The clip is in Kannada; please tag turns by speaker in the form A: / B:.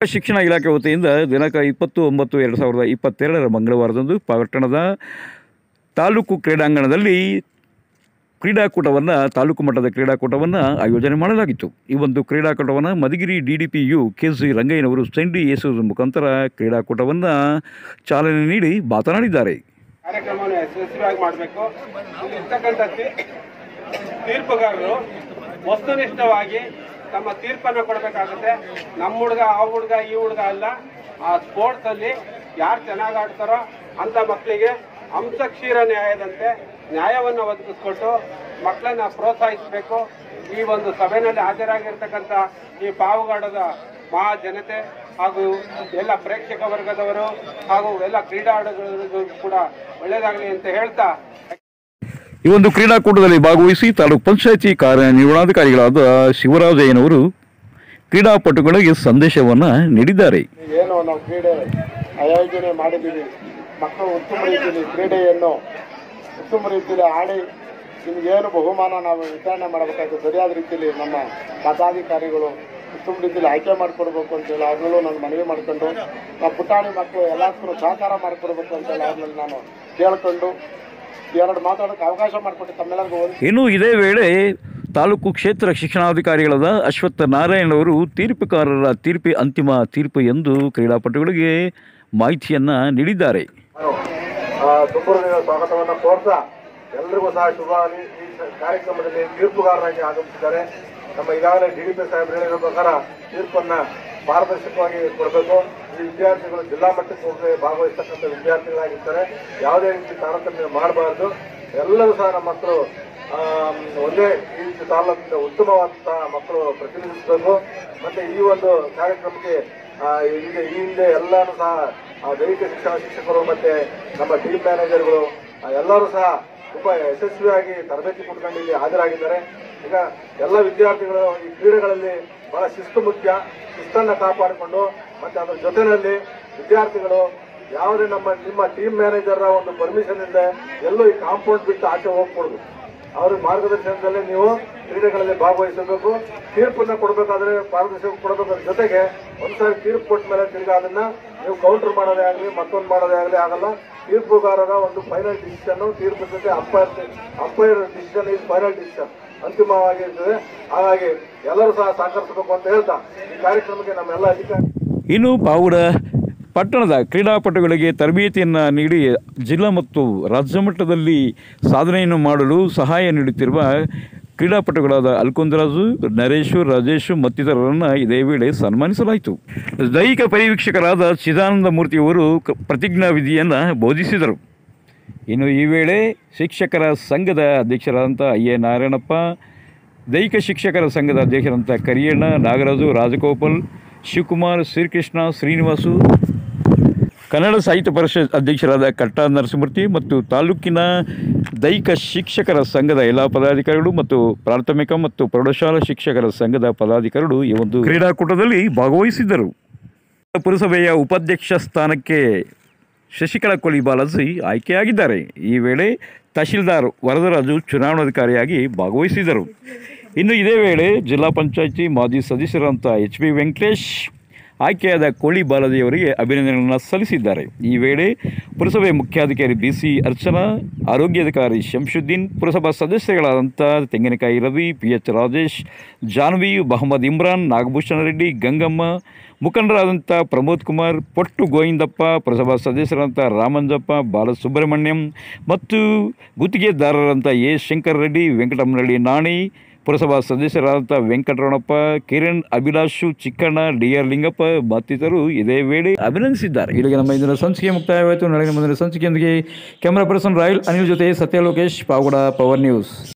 A: ಶಿಕ್ಷಣ ಇಲಾಖೆ ವತಿಯಿಂದ ದಿನಾಂಕ ಇಪ್ಪತ್ತು ಒಂಬತ್ತು ಎರಡು ಸಾವಿರದ ಇಪ್ಪತ್ತೆರಡರ ಮಂಗಳವಾರದಂದು ಪಟ್ಟಣದ ತಾಲೂಕು ಕ್ರೀಡಾಂಗಣದಲ್ಲಿ ಕ್ರೀಡಾಕೂಟವನ್ನು ತಾಲೂಕು ಮಟ್ಟದ ಕ್ರೀಡಾಕೂಟವನ್ನು ಆಯೋಜನೆ ಮಾಡಲಾಗಿತ್ತು ಈ ಒಂದು ಕ್ರೀಡಾಕೂಟವನ್ನು Madhugiri D D P U K C ರಂಗಯ್ಯನವರು ಸೆಂಡಿ ಯೇಸುವಿನ ಮುಖಾಂತರ ಕ್ರೀಡಾಕೂಟವನ್ನು ಚಾಲನೆ ನೀಡಿ ಮಾತನಾಡಿದ್ದಾರೆ
B: ಕಾರ್ಯಕ್ರಮವನ್ನು ಯಶಸ್ವಿಯಾಗಿ ಮಾಡಬೇಕು ಇಲ್ಲಿರ್ತಕ್ಕಂಥ ತೀ- ತೀರ್ಪುಗಾರರು ವಸ್ತುನಿಷ್ಠವಾಗಿ ತಮ್ಮ ತೀರ್ಪನ್ನು ಕೊಡಬೇಕಾಗುತ್ತೆ ನಮ್ಮ ಹುಡುಗ ಆ ಹುಡುಗ ಈ ಹುಡುಗ ಅಲ್ಲ ಆ ಸ್ಪೋರ್ಟ್ಸ್ ಅಲ್ಲಿ ಯಾರು ಚೆನ್ನಾಗಿ ಆಡ್ತಾರೋ ಅಂತ ಮಕ್ಕಳಿಗೆ ಅಂಶ ಕ್ಷೀರ ನ್ಯಾಯದಂತೆ ನ್ಯಾಯವನ್ನು ಒದಗಿಸ್ಕೊಟ್ಟು ಮಕ್ಕಳನ್ನ ಪ್ರೋತ್ಸಾಹಿಸಬೇಕು ಈ ಒಂದು ಸಭೆಯಲ್ಲಿ ಹಾಜರಾಗಿರ್ತಕ್ಕಂಥ ಈ ಪಾವುಗಾಡದ ಮಹಾ ಜನತೆ ಹಾಗೂ ಎಲ್ಲ ಪ್ರೇಕ್ಷಕ ವರ್ಗದವರು ಹಾಗೂ ಎಲ್ಲ ಕ್ರೀಡಾಳುಗಳಿಗೂ ಕೂಡ ಒಳ್ಳೆಯದಾಗಲಿ ಅಂತ ಹೇಳ್ತಾ
A: ಈ ಒಂದು ಕ್ರೀಡಾಕೂಟದಲ್ಲಿ ಭಾಗವಹಿಸಿ ತಾಲೂಕು ಪಂಚಾಯಿತಿ ಕಾರ್ಯನಿರ್ವಹಣಾಧಿಕಾರಿಗಳಾದ ಶಿವರಾಜಯ್ಯನವರು ಕ್ರೀಡಾಪಟುಗಳಿಗೆ ಸಂದೇಶವನ್ನು ನೀಡಿದ್ದಾರೆ
C: ಏನು ನಾವು ಕ್ರೀಡೆ ಆಯೋಜನೆ ಮಾಡಿದ್ದೀವಿ ಮಕ್ಕಳು ಉತ್ತಮ ರೀತಿಯಲ್ಲಿ ಕ್ರೀಡೆಯನ್ನು ಉತ್ತಮ ರೀತಿಯಲ್ಲಿ ಆಡಿ ನಿಮಗೇನು ಬಹುಮಾನ ನಾವು ವಿತರಣೆ ಮಾಡಬೇಕಾಗುತ್ತೆ ಸರಿಯಾದ ರೀತಿಯಲ್ಲಿ ನಮ್ಮ ಪದಾಧಿಕಾರಿಗಳು ಉತ್ತಮ ರೀತಿಯಲ್ಲಿ ಆಯ್ಕೆ ಮಾಡಿಕೊಡ್ಬೇಕು ಅಂತೇಳಿ ಅವ್ರನ್ನೂ ನಾನು ಮನವಿ ಮಾಡ್ಕೊಂಡು ನಾವು ಪುಟಾಣಿ ಮಕ್ಕಳು ಎಲ್ಲದಕ್ಕೂ ಸಹಕಾರ ಮಾಡಿಕೊಡ್ಬೇಕು ಅಂತೇಳಿ ಅವ್ರಲ್ಲಿ ನಾನು ಕೇಳ್ಕೊಂಡು ಎರಡು ಮಾತಾಡೋಕ್ಕೆ ಅವಕಾಶ ಮಾಡಿಕೊಟ್ಟು ತಮ್ಮೆಲ್ಲರಿಗೂ ಒಂದು
A: ಇನ್ನು ಇದೇ ವೇಳೆ ತಾಲೂಕು ಕ್ಷೇತ್ರ ಶಿಕ್ಷಣಾಧಿಕಾರಿಗಳಾದ ಅಶ್ವತ್ಥ ನಾರಾಯಣವರು ತೀರ್ಪುಕಾರರ ತೀರ್ಪು ಅಂತಿಮ ತೀರ್ಪು ಎಂದು ಕ್ರೀಡಾಪಟುಗಳಿಗೆ ಮಾಹಿತಿಯನ್ನು ನೀಡಿದ್ದಾರೆ
C: ಸುಬ್ಬರನಿಗೆ ಸ್ವಾಗತವನ್ನು ಕೋರ್ತಾ ಎಲ್ರಿಗೂ ಸಹ ಶುಭ ಆಗಲಿ ಈ ಸ- ಕಾರ್ಯಕ್ರಮದಲ್ಲಿ ತೀರ್ಪುಗಾರರಾಗಿ ಆಗಮಿಸಿದ್ದಾರೆ ನಮ್ಮ ಈಗಾಗಲೇ ಡಿ ಡಿ ಪಿ ಸಾಹೇಬರು ಹೇಳಿರೋ ಪ್ರಕಾರ ತೀರ್ಪನ್ನ ಪಾರದರ್ಶಕವಾಗಿ ಕೊಡಬೇಕು ಈ ವಿದ್ಯಾರ್ಥಿಗಳು ಜಿಲ್ಲಾ ಮಟ್ಟಕ್ಕೆ ಹೋಗಿ ಭಾಗವಹಿಸ್ತಕ್ಕಂಥ ವಿದ್ಯಾರ್ಥಿಗಳಾಗಿರ್ತಾರೆ ಯಾವುದೇ ರೀತಿ ತಾರತಮ್ಯ ಮಾಡಬಾರ್ದು ಎಲ್ಲರೂ ಸಹ ನಮ್ಮ ಮಕ್ಕಳು ಆಮ್, ಒಂದೇ ಈ ತಾಲೂಕಿನ ಉತ್ತಮವಾದಂತಹ ಮಕ್ಕಳು ಪ್ರತಿನಿಧಿಸಬೇಕು ಮತ್ತೆ ಈ ಒಂದು ಕಾರ್ಯಕ್ರಮಕ್ಕೆ ಆ, ಈಗ ಈ ಹಿಂದೆ ಎಲ್ಲರೂ ಸಹ ಆ, ದೈಹಿಕ ಶಿಕ್ಷಣ ಶಿಕ್ಷಕರು ಮತ್ತೆ ನಮ್ಮ ಟೀಮ್ ಮ್ಯಾನೇಜರ್ಗಳು ಆ, ಎಲ್ಲರೂ ಸಹ ತುಂಬಾ ಯಶಸ್ವಿಯಾಗಿ ತರಬೇತಿ ಕೊಟ್ಕೊಂಡು ಇಲ್ಲಿ ಹಾಜರಾಗಿದ್ದಾರೆ ಈಗ ಎಲ್ಲ ವಿದ್ಯಾರ್ಥಿಗಳು ಈ ಕ್ರೀಡೆಗಳಲ್ಲಿ ಬಹಳ ಶಿಸ್ತು ಮುಖ್ಯ ಶಿಸ್ತನ್ನ ಕಾಪಾಡಿಕೊಂಡು ಮತ್ತೆ ಅದರ ಜೊತೆಯಲ್ಲಿ ವಿದ್ಯಾರ್ಥಿಗಳು ಯಾವುದೇ ನಮ್ಮ ನಿಮ್ಮ ಟೀಮ್ ಮ್ಯಾನೇಜರ್ ಒಂದು ಪರ್ಮಿಷನ್ ಇಲ್ಲದೆ ಎಲ್ಲೂ ಈ ಕಾಂಪೌಂಡ್ ಬಿಟ್ಟು ಆಚೆ ಹೋಗ್ಕೊಡುದು ಅವ್ರ ಮಾರ್ಗದರ್ಶನದಲ್ಲಿ ನೀವು ಕ್ರೀಡೆಗಳಲ್ಲಿ ಭಾಗವಹಿಸಬೇಕು ತೀರ್ಪನ್ನ ಕೊಡಬೇಕಾದ್ರೆ ಪಾರದರ್ಶಕ ಕೊಡಬೇಕಾದ್ರ ಜೊತೆಗೆ ಒಂದ್ಸಾರಿ ತೀರ್ಪು ಕೊಟ್ಟ ಮೇಲೆ ತಿರ್ಗಾ ಅದನ್ನ ನೀವು ಕೌಂಟರ್ ಮಾಡೋದೇ ಆಗಲಿ ಮತ್ತೊಂದು ಮಾಡೋದೇ ಆಗಲಿ ಆಗಲ್ಲ ತೀರ್ಪುಗಾರರ ಒಂದು ಫೈನಲ್ ಡಿಸಿಷನ್ ತೀರ್ಪು ಜೊತೆ umpire umpire decision is final decision ಅಂತಿಮವಾಗಿರ್ತದೆ ಹಾಗಾಗಿ ಎಲ್ಲರೂ ಸಹ ಸಹಕರಿಸಬೇಕು ಅಂತ ಹೇಳ್ತಾ ಈ ಕಾರ್ಯಕ್ರಮಕ್ಕೆ ನಮ್ಮೆಲ್ಲ ಅಧಿಕಾರಿ
A: ಇನ್ನು ಪಾವುಡ ಪಟ್ಟಣದ ಕ್ರೀಡಾಪಟುಗಳಿಗೆ ತರಬೇತಿಯನ್ನು ನೀಡಿ ಜಿಲ್ಲಾ ಮತ್ತು ರಾಜ್ಯ ಮಟ್ಟದಲ್ಲಿ ಸಾಧನೆಯನ್ನು ಮಾಡಲು ಸಹಾಯ ನೀಡುತ್ತಿರುವ ಕ್ರೀಡಾಪಟುಗಳಾದ ಅಲ್ಕುಂದರಾಜು ನರೇಶು ರಾಜೇಶು ಮತ್ತಿತರರನ್ನು ಇದೇ ವೇಳೆ ಸನ್ಮಾನಿಸಲಾಯಿತು ದೈಹಿಕ ಪರಿವೀಕ್ಷಕರಾದ ಚಿದಾನಂದ ಮೂರ್ತಿಯವರು ಕ- ಪ್ರತಿಜ್ಞಾ ವಿಧಿಯನ್ನು ಬೋಧಿಸಿದರು ಇನ್ನು ಈ ವೇಳೆ ಶಿಕ್ಷಕರ ಸಂಘದ ಅಧ್ಯಕ್ಷರಾದಂಥ ಐ ಎ ನಾರಾಯಣಪ್ಪ ದೈಹಿಕ ಶಿಕ್ಷಕರ ಸಂಘದ ಅಧ್ಯಕ್ಷರಂಥ ಕರಿಯಣ್ಣ ನಾಗರಾಜು ರಾಜಗೋಪಾಲ್ ಶಿವಕುಮಾರ್ ಶ್ರೀಕೃಷ್ಣ ಶ್ರೀನಿವಾಸು ಕನ್ನಡ ಸಾಹಿತ್ಯ ಪರಿಷತ್ ಅಧ್ಯಕ್ಷರಾದ ಕಟ್ಟ ನರಸಿಂಹಮೂರ್ತಿ ಮತ್ತು ತಾಲೂಕಿನ ದೈಹಿಕ ಶಿಕ್ಷಕರ ಸಂಘದ ಎಲ್ಲ ಪದಾಧಿಕಾರಿಗಳು ಮತ್ತು ಪ್ರಾಥಮಿಕ ಮತ್ತು ಪ್ರೌಢಶಾಲಾ ಶಿಕ್ಷಕರ ಸಂಘದ ಪದಾಧಿಕಾರಿಗಳು ಈ ಒಂದು ಕ್ರೀಡಾಕೂಟದಲ್ಲಿ ಭಾಗವಹಿಸಿದ್ದರು ಪುರಸಭೆಯ ಉಪಾಧ್ಯಕ್ಷ ಸ್ಥಾನಕ್ಕೆ ಶಶಿಕಲಾ ಕೊಲಿ ಬಾಲಾಜಿ ಆಯ್ಕೆಯಾಗಿದ್ದಾರೆ ಈ ವೇಳೆ ತಹಶೀಲ್ದಾರ್ ವರದರಾಜು ಚುನಾವಣಾಧಿಕಾರಿಯಾಗಿ ಭಾಗವಹಿಸಿದರು ಇನ್ನು ಇದೇ ವೇಳೆ ಜಿಲ್ಲಾ ಪಂಚಾಯಿತಿ ಮಾಜಿ ಸದಸ್ಯರಂಥ ಎಚ್ ಬಿ ವೆಂಕಟೇಶ್ ಆಯ್ಕೆಯಾದ ಕೋಳಿ ಬಾಲಾಜಿಯವರಿಗೆ ಅಭಿನಂದನೆಗಳನ್ನು ಸಲ್ಲಿಸಿದ್ದಾರೆ ಈ ವೇಳೆ ಪುರಸಭೆ ಮುಖ್ಯಾಧಿಕಾರಿ ಬಿ ಸಿ ಅರ್ಚನಾ ಆರೋಗ್ಯಾಧಿಕಾರಿ ಶಂಶುದ್ದೀನ್ ಪುರಸಭಾ ಸದಸ್ಯಗಳಾದಂಥ ತೆಂಗಿನಕಾಯಿ ರವಿ ಪಿ ಎಚ್ ರಾಜೇಶ್ ಜಾನ್ವಿ ಮಹಮ್ಮದ್ ಇಮ್ರಾನ್ ನಾಗಭೂಷಣ ರೆಡ್ಡಿ ಗಂಗಮ್ಮ ಮುಖಂಡರಾದಂಥ ಪ್ರಮೋದ್ ಕುಮಾರ್ ಪೊಟ್ಟು ಗೋವಿಂದಪ್ಪ ಪುರಸಭಾ ಸದಸ್ಯರಾದಂಥ ರಾಮಂಜಪ್ಪ ಬಾಲಸುಬ್ರಹ್ಮಣ್ಯಂ ಮತ್ತು ಗುತ್ತಿಗೆದಾರರಂಥ ಎ ಶಂಕರ್ ರೆಡ್ಡಿ ವೆಂಕಟಮ್ಮನಹಳ್ಳಿ ನಾಣಿ ಪುರಸಭಾ ಸದಸ್ಯರಾದಂಥ ವೆಂಕಟರಮಣಪ್ಪ ಕಿರಣ್ ಅಭಿಲಾಷು ಚಿಕ್ಕಣ್ಣ ಡಿ ಆರ್ ಲಿಂಗಪ್ಪ ಮತ್ತಿತರರು ಇದೇ ವೇಳೆ ಅಭಿನಂದಿಸಿದ್ದಾರೆ ಇಲ್ಲಿಗೆ ನಮ್ಮ ಇಂದಿನ ಸಂಚಿಕೆ ಮುಕ್ತಾಯವಾಯಿತು ನಾಳೆ ಮುಂದಿನ ಸಂಚಿಕೆಯೊಂದಿಗೆ ಕ್ಯಾಮರಾ ಪರ್ಸನ್ ರಾಯಲ್ ಅನಿಲ್ ಜೊತೆ ಸತ್ಯ ಲೋಕೇಶ್ ಪಾವಗಡ ಪವರ್ ನ್ಯೂಸ್